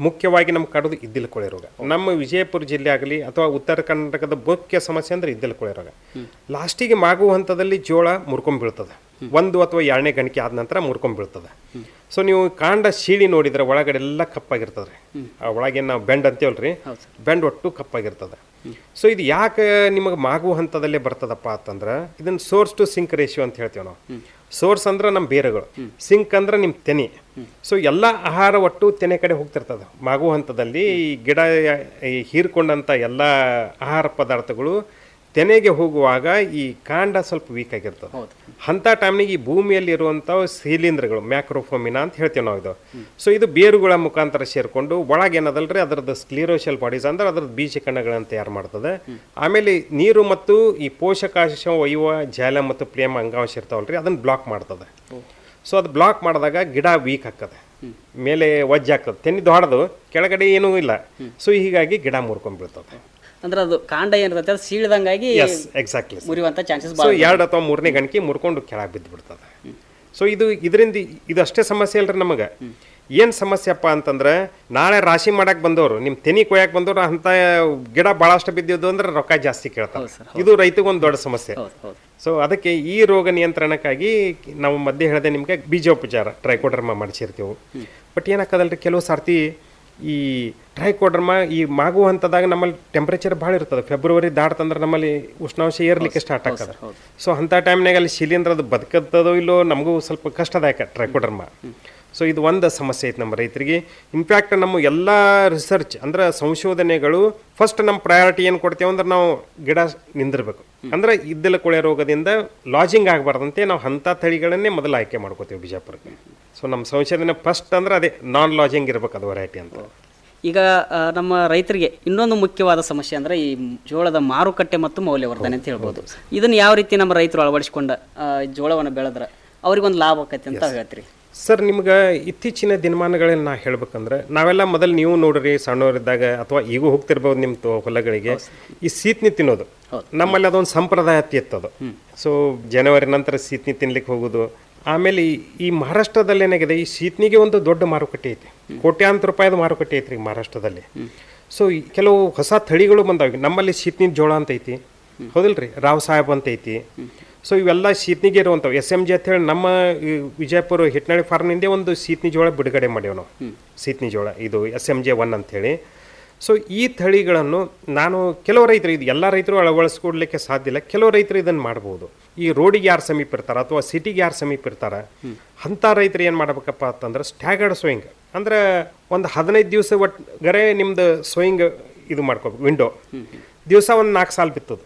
ಮುಖ್ಯವಾಗಿ ನಮ್ಗೆ ಕಾಡೋದು ಇದ್ದಿಲ್ ಕೊಳೆ ರೋಗ ನಮ್ಮ ವಿಜಯಪುರ ಜಿಲ್ಲೆ ಆಗಲಿ ಅಥವಾ ಉತ್ತರ ಕರ್ನಾಟಕದ ಮುಖ್ಯ ಸಮಸ್ಯೆ ಅಂದ್ರೆ ಇದ್ದಿಲ್ ಕೊಳೆ ರೋಗ ಲಾಸ್ಟಿಗೆ ಮಾಗುವ ಹಂತದಲ್ಲಿ ಜೋಳ ಮುರ್ಕೊಂಡ್ ಬೀಳ್ತದೆ ಒಂದು ಅಥವಾ ಎರಡನೇ ಗಣಿಕೆ ಆದ ನಂತರ ಮುರ್ಕೊಂಡ್ ಬೀಳ್ತದೆ ಸೊ ನೀವು ಕಾಂಡ ಸೀಳಿ ನೋಡಿದ್ರೆ ಒಳಗಡೆ ಎಲ್ಲ ಕಪ್ಪಾಗಿರ್ತದೆ ಆ ಒಳಗೆ ನಾವು ಬೆಂಡ್ ಅಂತೀವಲ್ರಿ ಬೆಂಡ್ ಒಟ್ಟು ಕಪ್ಪಾಗಿರ್ತದೆ ಸೊ ಇದು ಯಾಕೆ ನಿಮಗೆ ಮಾಗುವ ಹಂತದಲ್ಲೇ ಬರ್ತದಪ್ಪ ಅಂತಂದ್ರೆ ಇದನ್ನ ಸೋರ್ಸ್ ಟು ಸಿಂಕ್ ರೇಷಿಯೋ ಅಂತ ಹೇಳ್ತೀವಿ ನಾವು ಸೋರ್ಸ್ ಅಂದ್ರೆ ನಮ್ಮ ಬೇರುಗಳು ಸಿಂಕ್ ಅಂದ್ರೆ ನಿಮ್ಮ ತೆನೆ ಸೊ ಎಲ್ಲ ಆಹಾರ ಒಟ್ಟು ತೆನೆ ಕಡೆ ಹೋಗ್ತಿರ್ತದೆ ಮಾಗುವ ಹಂತದಲ್ಲಿ ಈ ಗಿಡ ಈ ಹೀರ್ಕೊಂಡಂಥ ಎಲ್ಲ ಆಹಾರ ಪದಾರ್ಥಗಳು ತೆನೆಗೆ ಹೋಗುವಾಗ ಈ ಕಾಂಡ ಸ್ವಲ್ಪ ವೀಕ್ ಆಗಿರ್ತದೆ ಅಂಥ ಟೈಮ್ನಿಗೆ ಈ ಭೂಮಿಯಲ್ಲಿ ಇರುವಂಥ ಶಿಲೀಂಧ್ರಗಳು ಮ್ಯಾಕ್ರೋಫೋಮಿನಾ ಅಂತ ಹೇಳ್ತೀವಿ ನಾವು ಇದು ಸೊ ಇದು ಬೇರುಗಳ ಮುಖಾಂತರ ಸೇರಿಕೊಂಡು ಒಳಗೆ ಏನದಲ್ರಿ ಅದರದ್ದು ಸ್ಕ್ಲೀರೋಶಲ್ ಬಾಡೀಸ್ ಅಂದ್ರೆ ಅದ್ರದ್ದು ಬೀಜ ಕಣಗಳನ್ನು ತಯಾರು ಮಾಡ್ತದೆ ಆಮೇಲೆ ನೀರು ಮತ್ತು ಈ ಪೋಷಕಾಂಶ ಒಯ್ಯುವ ಜಾಲ ಮತ್ತು ಪ್ರೇಮ ಅಂಗಾಂಶ ಇರ್ತಾವಲ್ರಿ ಅದನ್ನ ಬ್ಲಾಕ್ ಮಾಡ್ತದೆ ಸೊ ಅದು ಬ್ಲಾಕ್ ಮಾಡಿದಾಗ ಗಿಡ ವೀಕ್ ಆಗ್ತದೆ ಮೇಲೆ ವಜ್ಜೆ ಆಗ್ತದೆ ತೆನ್ನಿ ದೊಡ್ಡದು ಕೆಳಗಡೆ ಏನೂ ಇಲ್ಲ ಸೊ ಹೀಗಾಗಿ ಗಿಡ ಮುರ್ಕೊಂಡ್ಬಿಡ್ತದೆ ಅಂದ್ರೆ ಅದು ಕಾಂಡ ಏನಿರ್ತೈತೆ ಅದು ಸೀಳ್ದಂಗಾಗಿ ಎಸ್ ಎಕ್ಸಾಕ್ಟ್ಲಿ ಮುರಿಯುವಂತ ಚಾನ್ಸಸ್ ಸೊ ಎರಡು ಅಥವಾ ಮೂರನೇ ಗಣಕಿ ಮುರ್ಕೊಂಡು ಕೆಳಗೆ ಬಿದ್ದು ಬಿಡ್ತದೆ ಸೊ ಇದು ಇದರಿಂದ ಇದು ಅಷ್ಟೇ ಸಮಸ್ಯೆ ಅಲ್ರಿ ನಮಗೆ ಏನು ಸಮಸ್ಯೆಪ್ಪ ಅಂತಂದ್ರೆ ನಾಳೆ ರಾಶಿ ಮಾಡಕ್ ಬಂದವರು ನಿಮ್ಮ ತೆನಿ ಕೊಯ್ಯಕ್ ಬಂದವರು ಅಂತ ಗಿಡ ಭಾಳಷ್ಟು ಬಿದ್ದಿದ್ದು ಅಂದ್ರೆ ರೊಕ್ಕ ಜಾಸ್ತಿ ಕೇಳ್ತಾರೆ ಇದು ರೈತಗೊಂದು ದೊಡ್ಡ ಸಮಸ್ಯೆ ಹೌದು ಹೌದು ಸೊ ಅದಕ್ಕೆ ಈ ರೋಗ ನಿಯಂತ್ರಣಕ್ಕಾಗಿ ನಾವು ಮಧ್ಯೆ ಹೇಳಿದೆ ನಿಮಗೆ ಬೀಜೋಪಚಾರ ಟ್ರೈಕೋಡರ್ಮ ಮಾಡಿಸಿರ್ತೀವಿ ಬಟ್ ಏನಾಕದಲ್ರಿ ಕೆಲವು ಸರ್ತಿ ಈ ಟ್ರೈಕೋಡರ್ಮ ಈ ಮಾಗುವ ಹಂತದಾಗ ನಮ್ಮಲ್ಲಿ ಟೆಂಪ್ರೇಚರ್ ಭಾಳ ಇರ್ತದೆ ಫೆಬ್ರವರಿ ದಾಟ್ತಂದ್ರೆ ನಮ್ಮಲ್ಲಿ ಉಷ್ಣಾಂಶ ಏರ್ಲಿಕ್ಕೆ ಸ್ಟಾರ್ಟ್ ಆಗ್ತದೆ ಸೊ ಅಂಥ ಟೈಮ್ನಾಗ ಅಲ್ಲಿ ಶಿಲೀಂಧ್ರ ಅದು ಬದುಕತ್ತದೋ ಇಲ್ಲೋ ನಮಗೂ ಸ್ವಲ್ಪ ಕಷ್ಟದಾಯಕ ಟ್ರೈಕೋಡರ್ಮ ಸೊ ಇದು ಒಂದು ಸಮಸ್ಯೆ ಐತೆ ನಮ್ಮ ರೈತರಿಗೆ ಇನ್ಫ್ಯಾಕ್ಟ್ ನಮ್ಮ ಎಲ್ಲ ರಿಸರ್ಚ್ ಅಂದ್ರೆ ಸಂಶೋಧನೆಗಳು ಫಸ್ಟ್ ನಮ್ಮ ಪ್ರಯಾರಿಟಿ ಏನು ಕೊಡ್ತೇವೆ ಅಂದ್ರೆ ನಾವು ಗಿಡ ನಿಂದಿರ್ಬೇಕು ಅಂದ್ರೆ ಇದ್ದಲ ಕೊಳೆ ರೋಗದಿಂದ ಲಾಜಿಂಗ್ ಆಗಬಾರ್ದಂತೆ ನಾವು ಅಂಥ ತಳಿಗಳನ್ನೇ ಮೊದಲು ಆಯ್ಕೆ ಮಾಡ್ಕೋತೀವಿ ಬಿಜಾಪುರಕ್ಕೆ ಸೊ ನಮ್ಮ ಸಂಶೋಧನೆ ಫಸ್ಟ್ ಅಂದ್ರೆ ಅದೇ ನಾನ್ ಲಾಜಿಂಗ್ ಇರ್ಬೇಕು ಅದು ವೆರೈಟಿ ಅಂತ ಈಗ ಆ, ನಮ್ಮ ರೈತರಿಗೆ ಇನ್ನೊಂದು ಮುಖ್ಯವಾದ ಸಮಸ್ಯೆ ಅಂದ್ರೆ ಈ ಜೋಳದ ಮಾರುಕಟ್ಟೆ ಮತ್ತು ಮೌಲ್ಯವರ್ಧನೆ ಅಂತ ಹೇಳ್ಬೋದು ಇದನ್ನ ಯಾವ ರೀತಿ ನಮ್ಮ ರೈತರು ಅಳವಡಿಸ್ಕೊಂಡ ಆ, ಜೋಳವನ್ನು ಬೆಳೆದ್ರೆ ಅವ್ರಿಗೊಂದು ಲಾಭ ಆಕೈತಿ ಅಂತ ಹೇಳ್ತೀರಿ ಸರ್ ನಿಮ್ಗೆ ಇತ್ತೀಚಿನ ದಿನಮಾನಗಳಲ್ಲಿ ನಾ ಹೇಳ್ಬೇಕಂದ್ರೆ ನಾವೆಲ್ಲ ಮೊದಲು ನೀವು ನೋಡ್ರಿ ಸಣ್ಣವರಿದ್ದಾಗ ಅಥವಾ ಈಗೂ ಹೋಗ್ತಿರ್ಬೋದು ನಿಮ್ಮ ತೊ- ಹೊಲಗಳಿಗೆ ಈ ಸೀತ್ನಿ ತಿನ್ನೋದು ನಮ್ಮಲ್ಲಿ ಅದೊಂದು ಸಂಪ್ರದಾಯ ಇತ್ತದು ಸೊ ಜನವರಿ ನಂತರ ಸೀತ್ನಿ ತಿನ್ಲಿಕ್ಕೆ ಹೋಗೋದು ಆಮೇಲೆ ಈ- ಈ ಮಹಾರಾಷ್ಟ್ರದಲ್ಲಿ ಏನಾಗಿದೆ ಈ ಸೀತ್ನಿಗೆ ಒಂದು ದೊಡ್ಡ ಮಾರುಕಟ್ಟೆ ಐತಿ ಕೋಟ್ಯಾಂತರ ರೂಪಾಯಿದ ಮಾರುಕಟ್ಟೆ ಐತ್ರಿ ಈ ಮಹಾರಾಷ್ಟ್ರದಲ್ಲಿ ಸೊ ಈ ಕೆಲವು ಹೊಸ ತಳಿಗಳು ಬಂದಾವ ನಮ್ಮಲ್ಲಿ ಸೀತ್ನಿ ಜೋಳ ಅಂತ ಐತಿ ಹೌದಿಲ್ರಿ ರಾವ್ ಸಾಹೇಬ್ ಅಂತ ಐತಿ ಸೊ ಇವೆಲ್ಲ ಸೀತ್ನಿಗೆ ಇರುವಂಥವು ಎಸ್ ಎಮ್ ಜಿ ಅಂತ ಹೇಳಿ ನಮ್ಮ ಈ ವಿಜಯಪುರ ಹಿಟ್ನಳ್ಳಿ ಫಾರ್ಮ್ನಿಂದ ಒಂದು ಸೀತ್ನಿ ಜೋಳ ಬಿಡುಗಡೆ ಮಾಡ್ಯಾವ ನಾವು ಸೀತ್ನಿ ಜೋಳ ಇದು ಎಸ್ ಎಮ್ ಜೆ ಒನ್ ಅಂತೇಳಿ ಸೊ ಈ ತಳಿಗಳನ್ನು ನಾನು ಕೆಲವು ರೈತರು ಇದು ಎಲ್ಲ ರೈತರು ಅಳವಡಿಸ್ಕೊಡ್ಲಿಕ್ಕೆ ಸಾಧ್ಯ ಇಲ್ಲ ಕೆಲವು ರೈತರು ಇದನ್ನು ಮಾಡ್ಬೋದು ಈ ರೋಡಿಗೆ ಯಾರು ಸಮೀಪ ಇರ್ತಾರ ಅಥವಾ ಸಿಟಿಗೆ ಯಾರು ಸಮೀಪ ಇರ್ತಾರ ಅಂಥ ರೈತರು ಏನು ಮಾಡ್ಬೇಕಪ್ಪ ಅಂತಂದ್ರೆ ಸ್ಟ್ಯಾಗರ್ಡ್ ಸೋಯಿಂಗ್ ಅಂದ್ರೆ ಒಂದು ಹದಿನೈದು ದಿವಸ ಒಟ್ಗರೆ ನಿಮ್ದು ಸೋಯಿಂಗ್ ಇದು ಮಾಡ್ಕೋಬೇಕು ವಿಂಡೋ ದಿವಸ ಒಂದು ನಾಲ್ಕು ಸಾಲ ಬಿತ್ತದು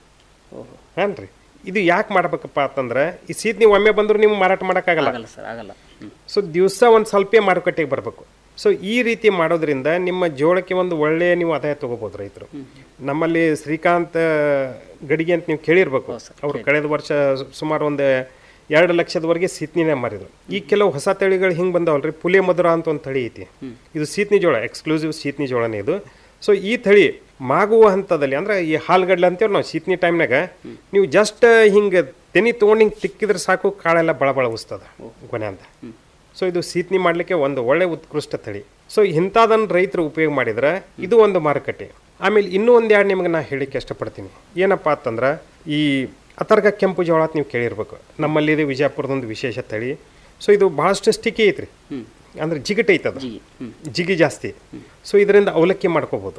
ಹಾನ್ರಿ ಇದು ಯಾಕೆ ಮಾಡ್ಬೇಕಪ್ಪ ಅಂತಂದ್ರೆ ಈ ಸೀಟ್ ನೀವು ಒಮ್ಮೆ ಬಂದರೂ ನೀವು ಮಾರಾಟ ಮಾಡೋಕ್ಕಾಗಲ್ಲ ಆಗಲ್ಲ ಸರ್ ಆಗಲ್ಲ ಹ್ಮ್. ಸೊ ದಿವಸ ಒಂದು ಸ್ವಲ್ಪ ಮಾರುಕಟ್ಟೆಗೆ ಬರಬೇಕು ಸೊ ಈ ರೀತಿ ಮಾಡೋದ್ರಿಂದ ನಿಮ್ಮ ಜೋಳಕ್ಕೆ ಒಂದು ಒಳ್ಳೆಯ ನೀವು ಆದಾಯ ತಗೋಬೋದು ರೈತರು ನಮ್ಮಲ್ಲಿ ಶ್ರೀಕಾಂತ್ ಗಡಿಗೆ ಅಂತ ನೀವು ಕೇಳಿರ್ಬೇಕು ಅವರು ಕಳೆದ ವರ್ಷ ಸುಮಾರು ಒಂದು ಎರಡು ಲಕ್ಷದವರೆಗೆ ಸೀತ್ನಿನೇ ಮಾರಿದ್ರು ಈ ಕೆಲವು ಹೊಸ ತಳಿಗಳು ಹಿಂಗೆ ಬಂದವಲ್ರಿ ಪುಲೆ ಮಧುರ ಅಂತ ಒಂದು ತಳಿ ಐತಿ ಇದು ಸೀತ್ನಿ ಜೋಳ ಎಕ್ಸ್ಕ್ಲೂಸಿವ್ ಸೀತ್ನಿ ಜೋಳನೇ ಇದು ಸೊ ಈ ತಳಿ ಮಾಗುವ ಹಂತದಲ್ಲಿ ಅಂದ್ರೆ ಈ ಹಾಲ್ಗಡ್ಲೆ ಅಂತೇಳಿ ನಾವು ಶೀತ್ನಿ ಟೈಮ್ನಾಗ ನೀವು ಜಸ್ಟ್ ಹಿಂಗೆ ತೆನಿ ತೊಗೊಂಡು ಹಿಂಗೆ ತಿಕ್ಕಿದ್ರೆ ಸಾಕು ಕಾಳೆಲ್ಲ ಬಳ ಬಳ ಉಸ್ತದ ಕೊನೆ ಅಂತ ಸೊ ಇದು ಸೀತ್ನಿ ಮಾಡಲಿಕ್ಕೆ ಒಂದು ಒಳ್ಳೆ ಉತ್ಕೃಷ್ಟ ತಳಿ ಸೊ ಇಂಥದನ್ನು ರೈತರು ಉಪಯೋಗ ಮಾಡಿದ್ರೆ ಇದು ಒಂದು ಮಾರುಕಟ್ಟೆ ಆಮೇಲೆ ಇನ್ನೂ ಒಂದು ಎರಡು ನಿಮಗೆ ನಾ ಹೇಳಿಕ್ಕೆ ಇಷ್ಟಪಡ್ತೀನಿ ಏನಪ್ಪ ಅಂತಂದ್ರೆ ಈ ಅತರ್ಗ ಕೆಂಪು ಜೋಳ ಅಂತ ನೀವು ಕೇಳಿರ್ಬೇಕು ನಮ್ಮಲ್ಲಿ ಇದು ವಿಜಯಪುರದೊಂದು ವಿಶೇಷ ತಳಿ ಸೊ ಇದು ಭಾಳಷ್ಟು ಸ್ಟಿಕ್ಕಿ ಐತ್ರಿ ಅಂದ್ರೆ ಜಿಗಿಟ್ ಐತದ ಜಿಗಿ ಜಾಸ್ತಿ ಸೊ ಇದರಿಂದ ಅವಲಕ್ಕಿ ಮಾಡ್ಕೋಬೋದು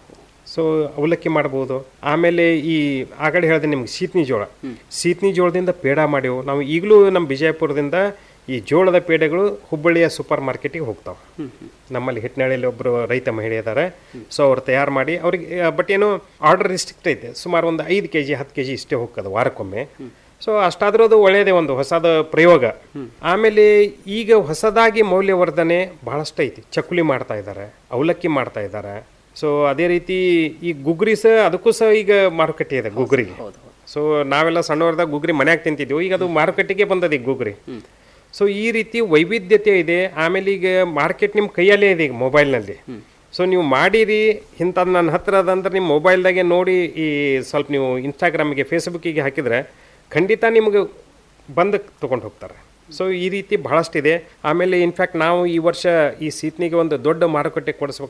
ಸೊ ಅವಲಕ್ಕಿ ಮಾಡ್ಬೋದು ಆಮೇಲೆ ಈ ಆಗಡೆ ಹೇಳಿದೆ ನಿಮ್ಗೆ ಸೀತ್ನಿ ಜೋಳ ಸೀತ್ನಿ ಜೋಳದಿಂದ ಪೇಡ ಮಾಡಿವು ನಾವು ಈಗಲೂ ನಮ್ಮ ವಿಜಯಪುರದಿಂದ ಈ ಜೋಳದ ಪೇಡೆಗಳು ಹುಬ್ಬಳ್ಳಿಯ ಸೂಪರ್ ಮಾರ್ಕೆಟಿಗೆ ಹೋಗ್ತಾವೆ ನಮ್ಮಲ್ಲಿ ಹಿಟ್ನಳ್ಳಿಯಲ್ಲಿ ಒಬ್ಬರು ರೈತ ಮಹಿಳೆ ಇದ್ದಾರೆ ಸೊ ಅವ್ರು ತಯಾರು ಮಾಡಿ ಅವ್ರಿಗೆ ಬಟ್ ಏನು ಆರ್ಡರ್ ರಿಸ್ಟ್ರಿಕ್ಟ್ ಐತೆ ಸುಮಾರು ಒಂದು ಐದು ಕೆ ಜಿ ಹತ್ತು ಕೆ ಜಿ ಇಷ್ಟೇ ಹೋಗ್ತದೆ ವಾರಕ್ಕೊಮ್ಮೆ ಸೊ ಅಷ್ಟಾದ್ರೂ ಅದು ಒಳ್ಳೆಯದೇ ಒಂದು ಹೊಸದ ಪ್ರಯೋಗ ಆಮೇಲೆ ಈಗ ಹೊಸದಾಗಿ ಮೌಲ್ಯವರ್ಧನೆ ಬಹಳಷ್ಟು ಐತಿ ಚಕ್ಕುಲಿ ಮಾಡ್ತಾ ಇದ್ದಾರೆ ಅವಲಕ್ಕಿ ಮಾಡ್ತಾ ಇದ್ದಾರೆ ಸೊ ಅದೇ ರೀತಿ ಈ ಗುಗ್ರಿ ಸಹ ಅದಕ್ಕೂ ಸಹ ಈಗ ಮಾರುಕಟ್ಟೆ ಇದೆ ಗುಗ್ರಿಗೆ ಸೊ ನಾವೆಲ್ಲ ಸಣ್ಣವರದಾಗ ಗುಗ್ರಿ ಮನ್ಯಾಗ ತಿಂತಿದ್ವಿ ಈಗ ಅದು ಮಾರುಕಟ್ಟೆಗೆ ಬಂದದ ಈಗ ಗುಗ್ರಿ ಸೊ ಈ ರೀತಿ ವೈವಿಧ್ಯತೆ ಇದೆ ಆಮೇಲೆ ಈಗ ಮಾರ್ಕೆಟ್ ನಿಮ್ಮ ಕೈಯಲ್ಲೇ ಇದೆ ಈಗ ಮೊಬೈಲ್ನಲ್ಲಿ ಸೊ ನೀವು ಮಾಡಿರಿ ಇಂಥದ್ದು ನನ್ನ ಹತ್ರ ಅದಂದ್ರೆ ನಿಮ್ಮ ಮೊಬೈಲ್ದಾಗೆ ನೋಡಿ ಈ ಸ್ವಲ್ಪ ನೀವು ಇನ್ಸ್ಟಾಗ್ರಾಮಿಗೆ ಫೇಸ್ಬುಕ್ಕಿಗೆ ಹಾಕಿದ್ರೆ ಖಂಡಿತ ನಿಮಗೆ ಬಂದು ತೊಗೊಂಡು ಹೋಗ್ತಾರೆ ಸೊ ಈ ರೀತಿ ಬಹಳಷ್ಟಿದೆ ಆಮೇಲೆ ಇನ್ಫ್ಯಾಕ್ಟ್ ನಾವು ಈ ವರ್ಷ ಈ ಸೀತ್ನಿಗೆ ಒಂದು ದೊಡ್ಡ ಮಾರುಕಟ್ಟೆ ಕೊಡಿಸ್ಬೇಕು